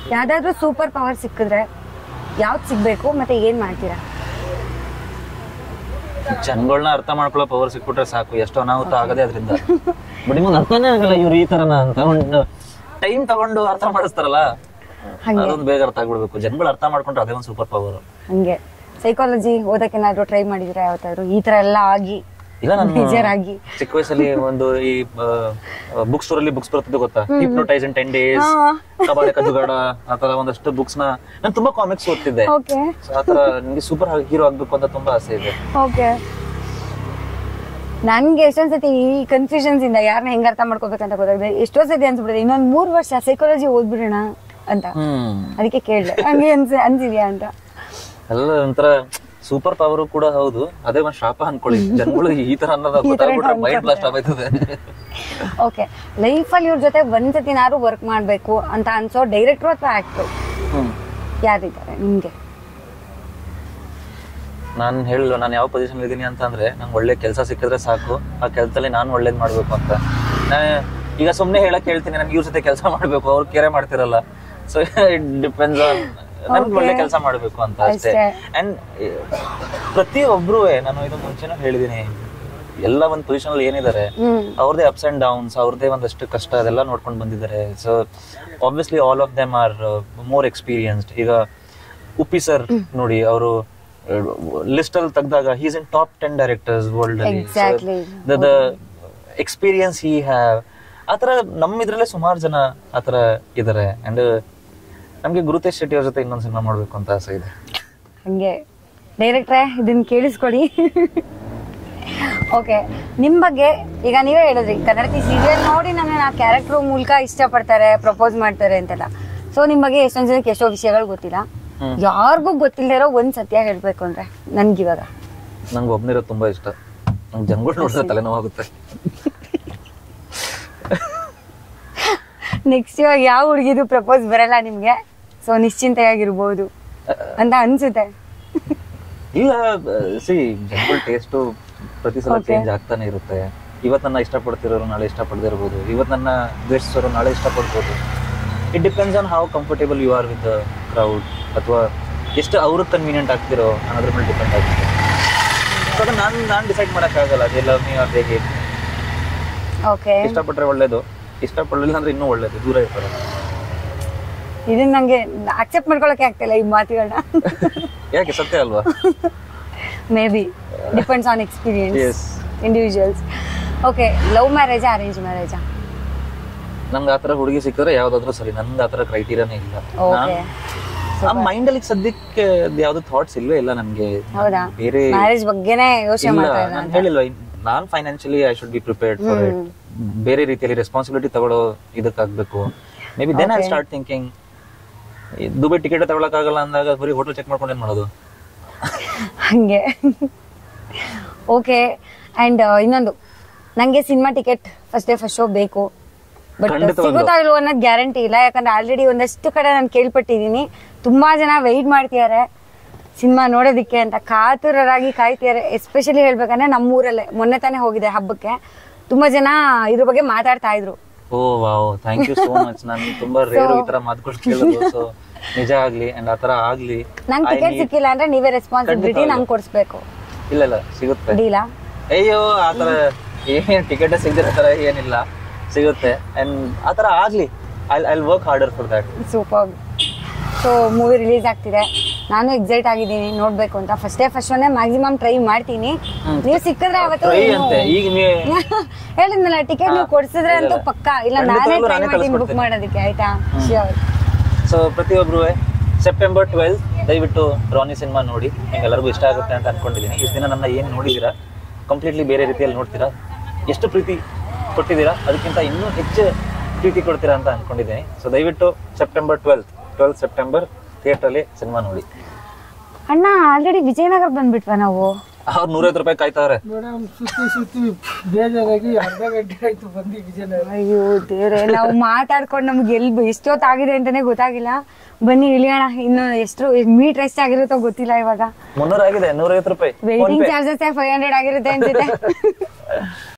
ಯಾವ್ದಾದ್ರು super power ಸಿಕ್ಕಿದ್ರೆ ಯಾವ್ದು ಸಿಗ್ಬೇಕು ಮತ್ತೆ ಏನ್ ಮಾಡ್ತೀರಾ ಜನಗಳನ್ನ ಅರ್ಥ ಮಾಡ್ಕೊಳ್ಳೋ ಪವರ್ ಸಿಕ್ಬಿಟ್ರೆ ಸಾಕು ಎಷ್ಟು ಅನಾಹುತ ಆಗದೆ ಅದರಿಂದ ಬಟ್ ನಿಮ್ಗೆ ಅರ್ಥನೇ ಆಗಲ್ಲ ಇವ್ರು ಈ ತರನ ಅಂತ ಒಂದು ಟೈಮ್ ತಗೊಂಡು ಅರ್ಥ ಮಾಡಿಸ್ತಾರಲ್ಲ ಹಂಗೆ ಅದೊಂದು ಬೇಗ ಅರ್ಥ ಆಗ್ಬಿಡ್ಬೇಕು ಜನಗಳು ಅರ್ಥ ಮಾಡ್ಕೊಂಡ್ರೆ ಅದೇ ಒಂದು ಸೂಪರ್ ಪವರ್ ಹಂಗೆ ಸೈಕಾಲಜಿ ಓದಕ್ಕೇನಾದ್ರು ಟ್ರೈ ಮಾಡಿದ್ರೆ ಯಾವತ್ತಾದ್ರು ಈ ತರ ಎಲ್ಲ ಆಗಿ ಇಲ್ಲ ನಾನು ಬೇಜಾರಾಗಿ ಚಿಕ್ಕ ವಯಸ್ಸಲ್ಲಿ ಒಂದು ಈ ಬುಕ್ ಸ್ಟೋರ್ ಅಲ್ಲಿ ಬುಕ್ಸ್ ಬರ್ತಿದ್ದು ಗೊತ್ತಾ ಹಿಪ್ನೋಟೈಸ್ ಇನ್ ಟೆನ್ ಡೇಸ್ ಹಾ. ಕಬಾಡೆ ಕಜುಗಾಡ ಆತರ ಒಂದಷ್ಟು ಬುಕ್ಸ್ ನ ನಾನು ತುಂಬಾ ಕಾಮಿಕ್ಸ್ ಓದ್ತಿದ್ದೆ ಓಕೆ So ಆತರ ನಿಮ್ಗೆ ಸೂಪರ್ ಹೀರೋ ಆಗ್ಬೇಕು ಅಂತ ತುಂಬಾ ಆಸೆ ಇದೆ ಓಕೆ ನನ್ಗೆ ಎಷ್ಟೊಂದ್ ಸತಿ ಈ ಕನ್ಫ್ಯೂಷನ್ಸ್ ಇಂದ ಯಾರನ್ನ ಹೆಂಗ್ ಅರ್ಥ ಮಾಡ್ಕೋಬೇಕಂತ ಗೊತ್ತಾಗಿದೆ ಎಷ್ಟೋ ಸತಿ ಅನ್ಸ್ಬಿಡುತ್ತೆ ಇನ್ನೊಂದ್ ಮೂರ್ ವರ್ಷ ಸೈಕಾಲಜಿ ಓದ್ಬಿಡೋಣ ಅಂತ ಹ್ಮ್ ಅದಕ್ಕೆ ಕೇಳಿದೆ ಹಂಗೆ ಅನ್ಸ ಅನ್ಸಿದ್ಯಾ ಅಂತ ಎಲ್ಲ ಒಂಥರ ಸೂಪರ್ ಪವರ್ ಕೂಡ ಹೌದು ಅದೇ ಒಂದ್ ಶಾಪ ಅನ್ಕೊಳ್ಳಿ ಜನಗಳು ಈ ತರ ಅನ್ನೋದು ಈ ತರ ಗೊತ್ತಾಗ್ಬಿಟ್ರೆ ಮೈಂಡ್ ಬ್ಲಾಸ್ಟ್ ಆಗೋಯ್ತದೆ ಓಕೆ ಲೈಫಲ್ಲಿ ಇವ್ರ ಜೊತೆ ಒಂದ್ ಸತಿನಾರು ವರ್ಕ್ ಮಾಡ್ಬೇಕು ಅಂತ ಅನ್ಸೋ ಡೈರೆಕ್ಟ್ರು ಅಥವಾ ಆಕ್ಟ್ರು ಹ್ಮ್ ಯಾರಿದ್ದಾರೆ ನಿಮ್ಗೆ ನಾನು ಹೇಳಲು ನಾನು ಯಾವ ಪೊಸಿಷನ್ ಇದ್ದೀನಿ ಅಂತ ಅಂದ್ರೆ ನಂಗೆ ಒಳ್ಳೆ ಕೆಲಸ ಸಿಕ್ಕಿದ್ರೆ ಸಾಕು ಆ ಕೆಲಸದಲ್ಲಿ ನಾನು ಒಳ್ಳೇದ್ ಮಾಡ್ಬೇಕು ಅಂತ ನಾನು ಈಗ ಸುಮ್ನೆ ಹೇಳಕ್ ಹೇಳ್ತೀನಿ ನನ್ಗೆ ಇವ್ರ ಜೊತೆ ಕೆಲಸ ಮಾಡ್ಬೇಕು ಅವ್ರು ಕೇರೆ ಮಾಡ್ತಿರಲ್ಲ ಸೊ ಇಟ್ ಡಿಪೆಂಡ್ಸ್ ಆನ್ ನನ್ಗೆ ಒಳ್ಳೆ ಕೆಲಸ ಮಾಡ್ಬೇಕು ಅಂತ ಅಷ್ಟೇ ಅಷ್ಟೇ. ಅಂಡ್ ಪ್ರತಿ ಒಬ್ರು ನಾನು ಇದು ಮುಂಚೆನೂ ಹೇಳಿದೀನಿ ಎಲ್ಲ ಒಂದು ಪೊಸಿಷನ್ ಅಲ್ಲಿ ಏನಿದ್ದಾರೆ ಹ್ಮ್ ಅವ್ರದೇ ಅಪ್ಸ್ ಅಂಡ್ ಡೌನ್ಸ್ ಅವ್ರದೇ ಒಂದಷ್ಟು ಕಷ್ಟ ಅದೆಲ್ಲ ನೋಡ್ಕೊಂಡು ಬಂದಿದ್ದಾರೆ so obviously all of them are more experienced ಈಗ ಉಪ್ಪಿ ಸರ್ ನೋಡಿ ಅವರು ಲಿಸ್ಟ್ ಅಲ್ಲಿ ತೆಗ್ದಾಗ he's in top ten directors world ಅಲ್ಲಿ Exactly. The experience he have ಆತರ ನಮ್ಮ ಇದ್ರಲ್ಲೇ ಸುಮಾರು ಜನ ಆತರ ಇದಾರೆ ಅಂಡ್ ನಮ್ಗೆ ಗುರುತೇಶ್ ಶೆಟ್ಟಿ ಅವ್ರ ಜೊತೆ ಇನ್ನೊಂದು ಸಿನಿಮಾ ಮಾಡ್ಬೇಕು ಅಂತ ಆಸೆ ಇದೆ ಹಂಗೆ ಡೈರೆಕ್ಟ್ರೆ ಇದನ್ನ ಕೇಳಿಸ್ಕೊಡಿ ಓಕೆ ನಿಮ್ ಬಗ್ಗೆ ಈಗ ನೀವೇ ಹೇಳಿದ್ರಿ ಕನ್ನಡತಿ ಸೀರಿಯಲ್ ನೋಡಿ ನನ್ನ ಆ ಕ್ಯಾರೆಕ್ಟರ್ ಮೂಲಕ ಇಷ್ಟಪಡ್ತಾರೆ ಪ್ರಪೋಸ್ ಮಾಡ್ತಾರೆ ಅಂತೆಲ್ಲ ಸೊ ನಿಮ್ ಬಗ್ಗೆ ಎಷ್ಟೊಂದ್ ಜನಕ್ಕೆ ಎಷ್ಟೋ ವಿಷಯಗಳು ಗೊತ್ತಿಲ್ಲ ಹ್ಮ್. ಯಾರಿಗೂ ಗೊತ್ತಿಲ್ಲದೆ ಇರೋ ಒಂದ್ ಸತ್ಯ ಹೇಳ್ಬೇಕು ಅಂದ್ರೆ ನನ್ಗಿವಾಗ ನಂಗೆ ಒಬ್ನಿರೋದು ತುಂಬಾ ಇಷ್ಟ ನಂಗೆ ಜನಗಳು ನೋಡಿದ್ರೆ ತಲೆನೋವಾಗುತ್ತೆ ನೆಕ್ಸ್ಟ್ ಇವಾಗ ಯಾವ ಹುಡುಗಿದು ಪ್ರಪೋಸ್ ಬರಲ್ಲ ನಿಮ್ಗೆ ಸೊ ನಿಶ್ಚಿಂತೆಯಾಗಿರ್ಬೋದು ಅಂತ ಅನ್ಸುತ್ತೆ ಇಲ್ಲ ಸಿ ಜನಗಳ ಟೇಸ್ಟು ಪ್ರತಿ ಸಲ Okay. ಚೇಂಜ್ ಆಗ್ತಾನೆ ಇರುತ್ತೆ ಇವತ್ತು ನನ್ನ ಇಷ್ಟಪಡ್ತಿರೋರು ನಾಳೆ ಇಷ್ಟಪಡದೇ ಇರ್ಬೋದು ಇವತ್ತು ನನ್ನ ದ್ವೇಷಿಸೋರು ನಾಳೆ ಇಷ್ಟಪಡ್ಬೋದು it depends on how comfortable you are with the crowd ಅಥವಾ ಎಷ್ಟು ಅವ್ರಿಗೆ ಕನ್ವೀನಿಯಂಟ್ ಆಗ್ತಿರೋ ಅನ್ನೋದ್ರ ಮೇಲೆ ಡಿಪೆಂಡ್ ಆಗುತ್ತೆ ಸೊ ಅದು ನಾನು ನಾನು ಡಿಸೈಡ್ ಮಾಡೋಕ್ಕಾಗಲ್ಲ they love me or they hate okay ಇಷ್ಟಪಟ್ಟರೆ ಒಳ್ಳೇದು ಇಷ್ಟಪಡಲಿಲ್ಲ ಅಂದ್ರೆ ಇನ್ನೂ ಒಳ್ಳೇದು ದೂರ ಇರ್ತಾರೆ ಇದನ್ನ ನಂಗೆ ಅಕ್ಸೆಪ್ಟ್ ಮಾಡ್ಕೊಳಕ್ಕೆ ಆಗ್ತಿಲ್ಲ ಈ ಮಾತುಗಳನ್ನ ಯಾಕೆ ಸತ್ಯ ಅಲ್ವಾ maybe depends on experience Yes. Individuals okay love ಮ್ಯಾರೇಜಾ ಅರೇಂಜ್ ಮ್ಯಾರೇಜಾ ನಮ್ಗೆ ಆ ಥರ ಹುಡುಗಿ ಸಿಕ್ಕಿದ್ರೆ ಯಾವ್ದಾದ್ರು ಸರಿ ನನ್ಗೆ ಆ ಥರ ಕ್ರೈಟೀರಿಯಾನೇ ಇಲ್ಲ ಓಕೆ ಆ ಮೈಂಡ್ ಅಲ್ಲಿ ಸದ್ಯಕ್ಕೆ ಅದ್ ಯಾವ್ದು ಥಾಟ್ಸ್ ಇಲ್ವೇ ಇಲ್ಲ ನನ್ಗೆ ಹೌದಾ ಬೇರೆ ಮ್ಯಾರೇಜ್ ಬಗ್ಗೆನೇ ಯೋಚನೆ ಇಲ್ಲ ಮಾಡ್ತಾ ನಾನು ಹೇಳಿಲ್ವ ನಾನ್ financially I should be prepared for it ಬೇರೆ ರೀತಿಯಲ್ಲಿ ರೆಸ್ಪಾನ್ಸಿಬಿಲಿಟಿ ತಗೊಳ್ಳೋ ಇದಕ್ಕಾಗ್ಬೇಕು maybe then I start thinking Dubai ticket ತಗೊಳಕ್ಕಾಗಲ್ಲ ಅಂದಾಗ ಬರೀ ಹೋಟೆಲ್ ಚೆಕ್ ಮಾಡ್ಕೊಂಡು ಏನ್ ಮಾಡೋದು ಹಂಗೆ ಓಕೆ ಅಂಡ್ ಇನ್ನೊಂದು ನಂಗೆ cinema ticket first day first show ಬೇಕು ಬಟ್ ಖಂಡಿತವಾಗ್ಲೂ. ಸಿಗುತ್ತಾ ಇಲ್ವೋ ಅನ್ನೋದು ಗ್ಯಾರಂಟಿ ಇಲ್ಲ ಯಾಕಂದ್ರೆ ಆಲ್ರೆಡಿ ಒಂದಷ್ಟು ಕಡೆ ನಾನು ಕೇಳ್ಪಟ್ಟಿದ್ದೀನಿ ತುಂಬಾ ಜನ ವೆಯ್ಟ್ ಮಾಡ್ತಿದ್ದಾರೆ ಸಿನಿಮಾ ನೋಡೋದಿಕ್ಕೆ ಅಂತ ಕಾತುರರಾಗಿ ಕಾಯ್ತಿದ್ದಾರೆ ಎಸ್ಪೆಷಲಿ ಹೇಳ್ಬೇಕಂದ್ರೆ ನಮ್ಮೂರಲ್ಲೇ ಮೊನ್ನೆ ತಾನೇ ಹೋಗಿದೆ ಹಬ್ಬಕ್ಕೆ ತುಂಬಾ ಜನ ಇದ್ರ ಬಗ್ಗೆ ಮಾತಾಡ್ತಾ ಇದ್ರು oh wow thank you so much ನಾನು ತುಂಬಾ ರೇರು ಈ ತರ ಮಾತುಗಳು ಕೇಳೋದು ಸೊ ನಿಜ ಆಗ್ಲಿ ಅಂಡ್ ಆತರ ಆಗ್ಲಿ ನಂಗೆ I ಟಿಕೆಟ್ need- ಸಿಕ್ಕಿಲ್ಲ ಅಂದ್ರೆ ನೀವೇ ರೆಸ್ಪಾನ್ಸಿಬಿಲಿಟಿ ಖಂಡಿತವಾಗ್ಲೂ. ನಂಗೆ ಕೊಡಿಸ್ಬೇಕು ಇಲ್ಲ ಇಲ್ಲ ಸಿಗುತ್ತೆ ಡೀಲಾ ಅಯ್ಯೋ ಆತರ ಏನ್ ಟಿಕೆಟ್ ಸಿಗದಿರೋ ತರ ಏನಿಲ್ಲ ಸಿಗುತ್ತೆ ಅಂಡ್ ಆತರ ಆಗ್ಲಿ I I work harder for that super so movie release ಆಗ್ತಿದೆ ನಾನು ಎಕ್ಸೈಟ್ ಆಗಿದ್ದೀನಿ ನೋಡ್ಬೇಕು ಅಂತ ಫಸ್ಟ್ ಡೇ ಫಸ್ಟ್ ಶೋನೇ ಮ್ಯಾಕ್ಸಿಮಮ್ ಟ್ರೈ ಮಾಡ್ತೀನಿ ನೀವು ಸಿಕ್ಕಿದ್ರೆ ಅವತ್ತು ಟ್ರೈ ಏನು- ಅಂತೆ ಈಗ ನೀ ಹೇಳಿದ್ನಲ್ಲ ಟಿಕೆಟ್ ನೀವು ಹಾ, ಕೊಡ್ಸಿದ್ರೆ ಅಂತೂ ಇಲ್ಲ. ಪಕ್ಕ ಇಲ್ಲ ನಾನೇ ಖಂಡಿತವಾಗ್ಲೂ ಟ್ರೈ ನಾನೇ ಮಾಡ್ತೀನಿ ಬುಕ್ ಕಳ್ಸ್ಕೊಡ್ತೀನಿ. ಮಾಡೋದಕ್ಕೆ ಆಯ್ತಾ ಶ್ಯೂರ್ ಸೊ ಪ್ರತಿಯೊಬ್ರು ಸೆಪ್ಟೆಂಬರ್ ಟ್ವೆಲ್ ದಯವಿಟ್ಟು ರಾನಿ ಸಿನಿಮಾ ನೋಡಿ ನಿಮ್ಗೆಲ್ಲರಿಗೂ ಇಷ್ಟ ಆಗುತ್ತೆ ಅಂತ ಅನ್ಕೊಂಡಿದ್ದೀನಿ ಇಷ್ಟು ದಿನ ನನ್ನ ಏನು ನೋಡಿದ್ದೀರಾ ಕಂಪ್ಲೀಟ್ಲಿ ಬೇರೆ ರೀತಿಯಲ್ಲಿ ನೋಡ್ತೀರಾ ಎಷ್ಟು ಪ್ರೀತಿ ಕೊಟ್ಟಿದ್ದೀರಾ ಅದಕ್ಕಿಂತ ಇನ್ನೂ ಹೆಚ್ಚು ಪ್ರೀತಿ ಕೊಡ್ತೀರಾ ಅಂತ ಅನ್ಕೊಂಡಿದ್ದೀನಿ ಸೊ ದಯವಿಟ್ಟು ಸೆಪ್ಟೆಂಬರ್ ಟ್ವೆಲ್ತ್ ಟ್ವೆಲ್ತ್ ಸೆಪ್ಟೆಂಬರ್ ಥಿಯೇಟ್ರಲ್ಲಿ ಸಿನಿಮಾ ನೋಡಿ ಅಣ್ಣ ಆಲ್ರೆಡಿ ವಿಜಯನಗರ ಬಂದ್ಬಿಟ್ವಾ ನಾವು ಅವ್ರು ನೂರೈವತ್ತು ರೂಪಾಯಿ ಕಾಯ್ತಾವ್ರೆ ಮೇಡಮ್ ಸುತ್ತಿ ಸುತ್ತಿ ಬೇಜಾರಾಗಿ ಅರ್ಧ ಗಂಟೆ ಆಯ್ತು ಬಂದು ವಿಜಯನಗರ ಅಯ್ಯೋ ದೇವ್ರೆ ನಾವು ಮಾತಾಡ್ಕೊಂಡು ನಮ್ಗೆ ಎಲ್ ಎಷ್ಟೊತ್ತಾಗಿದೆ ಅಂತಾನೆ ಗೊತ್ತಾಗಿಲ್ಲ ಬನ್ನಿ ಇಳಿಯೋಣ ಇನ್ನು ಎಷ್ಟು ಮೀಟರ್ ಎಷ್ಟಾಗಿರುತ್ತೋ ಗೊತ್ತಿಲ್ಲ ಇವಾಗ ಮುನ್ನೂರ ಆಗಿದೆ ನೂರೈವತ್ತು ರೂಪಾಯಿ ವೇಟಿಂಗ್ ಚಾರ್ಜಸ್ ಫೈವ್ ಹಂಡ್ರೆಡ್ ಆಗಿರುತ್ತೆ ಅನ್ಸುತ್ತೆ